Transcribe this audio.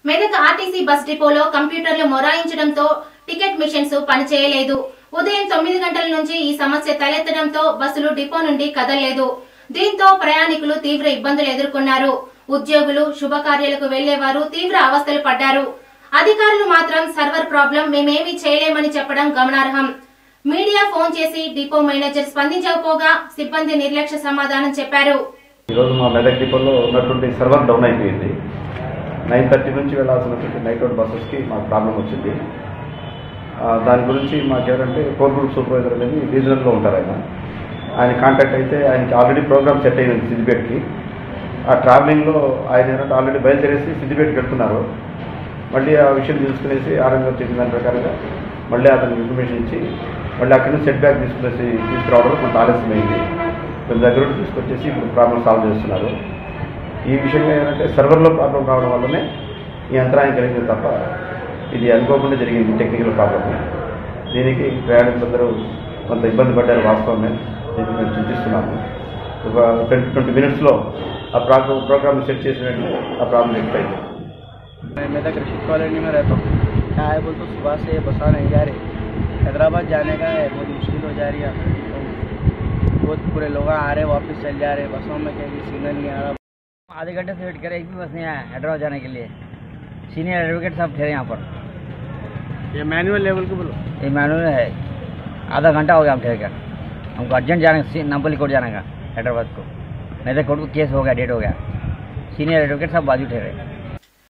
Medak RTC bus డిపోలో కంప్యూటర్లు మొరాయించడంతో ticket machines పనిచేయలేదు ఉదయం తొమ్మిది గంటల నుంచి ఈ సమస్య తలెత్తడంతో బస్సులు డిపో నుండి కదలలేదు దీంతో ప్రయాణికులు తీవ్ర ఇబ్బందులు ఎదుర్కొన్నారు ఉద్యోగులు శుభకార్యాలకు వెళ్లేవారు తీవ్ర అవస్థలు పడ్డారు అధికారులు మాత్రం సర్వర్ ప్రాబ్లం మేమేమీ చేయలేమని చెప్పడం గమనార్హం మీడియా ఫోన్ చేసి డిపో మేనేజర్ స్పందించకపోగా సిబ్బంది నిర్లక్ష్య సమాధానం చెప్పారు ఈరోజు మా మెదక్ డిపోలో ఉన్నటువంటి సర్వర్ డౌన్ అయిపోయింది నైన్ థర్టీ నుంచి వెళ్ళాల్సినటువంటి నైట్ అవుట్ బస్సెస్కి మాకు ప్రాబ్లం వచ్చింది ఆ, దాని గురించి మాకు ఎవరంటే కోర్ గ్రూప్ సూపర్వైజర్ అనేది రీజనల్లో ఉంటారు ఆయన ఆయన కాంటాక్ట్ అయితే ఆయనకి ఆల్రెడీ ప్రోగ్రామ్ సెట్ అయింది సిద్దిపేటకి ఆ ట్రావెలింగ్లో ఆయన ఏంటంటే ఆల్రెడీ బయలుదేరేసి సిద్దిపేటకి వెళ్తున్నారు మళ్ళీ ఆ విషయం తెలుసుకునేసి ఆరంగం చేసిన దాని ప్రకారంగా మళ్ళీ అతనికి ఇన్ఫర్మేషన్ ఇచ్చి మళ్ళీ అక్కడి నుంచి సెట్ బ్యాక్ తీసుకునేసి తీసుకురావడంలో కొంత ఆలస్యమైంది కొంత దగ్గర నుండి తీసుకొచ్చేసి ఇప్పుడు ప్రాబ్లం సాల్వ్ చేస్తున్నారు ఈ విషయంగా ఏంటంటే సర్వర్లో ప్రాబ్లం రావడం వల్లనే ఈ యంత్రాయం కలిగింది తప్ప ఇది అనుకోకుండా జరిగింది టెక్నికల్ ప్రాబ్లం దీనికి ప్రయాణికులందరూ కొంత ఇబ్బంది పడ్డారు వాస్తవమే దీనికి మేము చింతిస్తున్నాము ఒక ట్వంటీ ట్వంటీ మినిట్స్లో ఆ ప్రోగ్రామ్ ప్రోగ్రామ్ సెట్ చేసిన వెంటనే ఆ ప్రాబ్లం రెక్ట్ అయింది मैं मैं तक रशीद कॉलोनी में रहता हूँ क्या है बोल तो सुबह से बसा नहीं जा रही हैदराबाद जाने का है बहुत मुश्किल हो जा रही है तो बहुत पूरे लोग आ रहे वापस चल जा रहे बसों में कहीं सिग्नल नहीं आ रहा आधे घंटे से वेट करें एक भी बस नहीं आया हैदराबाद जाने के लिए सीनियर एडवोकेट साहब ठहरे यहाँ पर ये मैनुअल लेवल को बोलो ये मैनुअल है आधा घंटा हो गया हम ठहर कर हमको अर्जेंट जाने का नंपली कोर्ट जाने का हैदराबाद को नहीं तो कोर्ट को केस हो गया डेट हो गया सीनियर एडवोकेट साहब बाजू ठहरे